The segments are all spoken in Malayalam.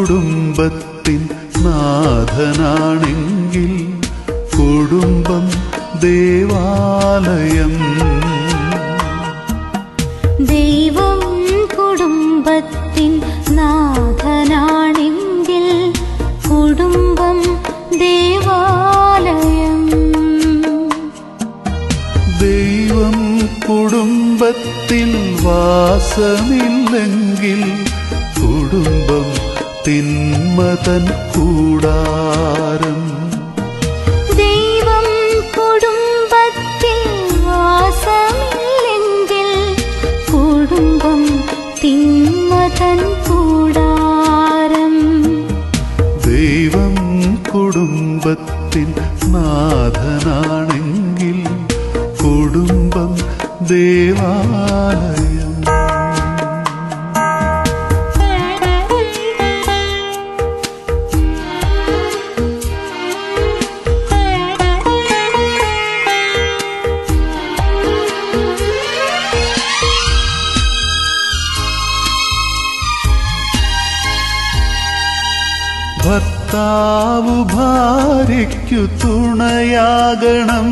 കുടുംബത്തിൻ നാഥനാണെങ്കിൽ കുടുംബം ദേവാലയം ദൈവം കുടുംബത്തിൻ നാഥനാണെങ്കിൽ കുടുംബം ദേവാലയം ദൈവം കുടുംബത്തിൽ വാസമില്ലെങ്കിൽ കുടുംബം തിന്മതൻ കൂടാരം ദൈവം കുടുംബത്തിൽ വാസമില്ലെങ്കിൽ കുടുംബം തിന്മതൻ കൂടാരം ദൈവം കുടുംബത്തിൻ നാഥനാണെങ്കിൽ കുടുംബം ദേവാലയം ഭർത്താവു ഭാര്യയ്ക്കു തുണയാകണം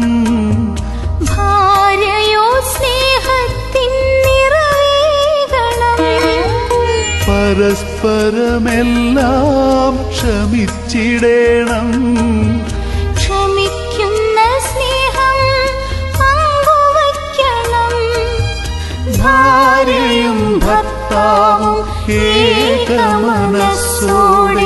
ഭാര്യയോ സ്നേഹത്തിൻ നിറവേകണം പരസ്പരമെല്ലാം ക്ഷമിച്ചിടേണം ക്ഷമിക്കുന്ന സ്നേഹം പങ്കുവയ്ക്കണം ഭാര്യയും ഭർത്താവും ഏകമനസ്സോടെ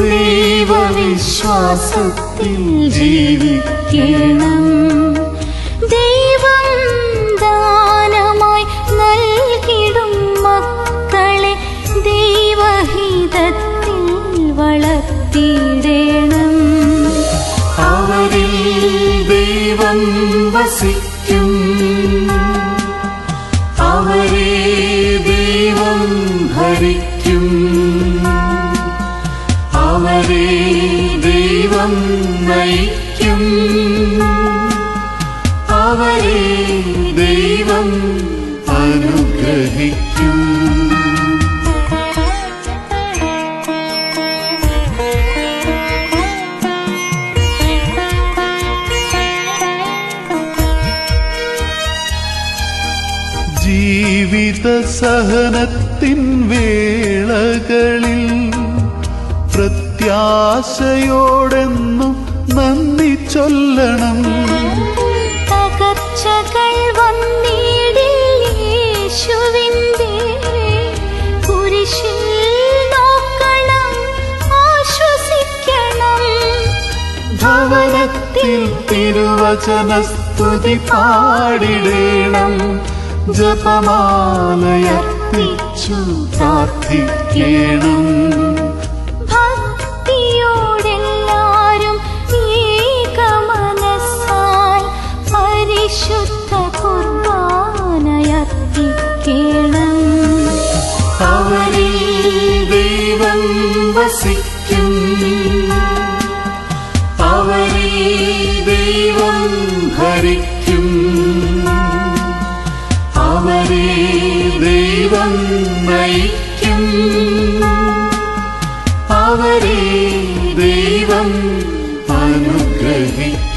ദൈവവിശ്വാസത്തിൽ ജീവിക്കണം ദൈവം ദാനമായി നൽകിടും മക്കളെ ദൈവഹിതത്തിൽ വളർത്തിയിടണം അവരിൽ ദൈവം വസിക്കും അവരെ ദൈവം ഭരിക്കും അവരെ ദൈവം നയിക്കും അവരെ ദൈവം അനുഗ്രഹിക്കും ജീവിത സഹനത്തിൻ വേളകളിൽ പ്രത്യാശയോടെന്നും നന്ദി ചൊല്ലണം തകർച്ചകൾ വന്നിടിൽ യേശുവിൻ്റെ കുരിശിൽ നോക്കണം ആശ്വസിക്കണം ഭവനത്തിൽ തിരുവചന സ്തുതി പാടിടേണം ജപമാലയർപ്പിച്ചു പ്രാർത്ഥിക്കണം ഭക്തിയോടെല്ലാരും ഏകമനസ്സാൽ പരിശുദ്ധ കുർബാനയർപ്പിക്കണം അവരിൽ ദൈവം വസിക്കും അവരിൽ ദൈവം ഭരിക്കും അവരെ ദൈവം നയിക്കും അവരെ ദൈവം അനുഗ്രഹിക്കും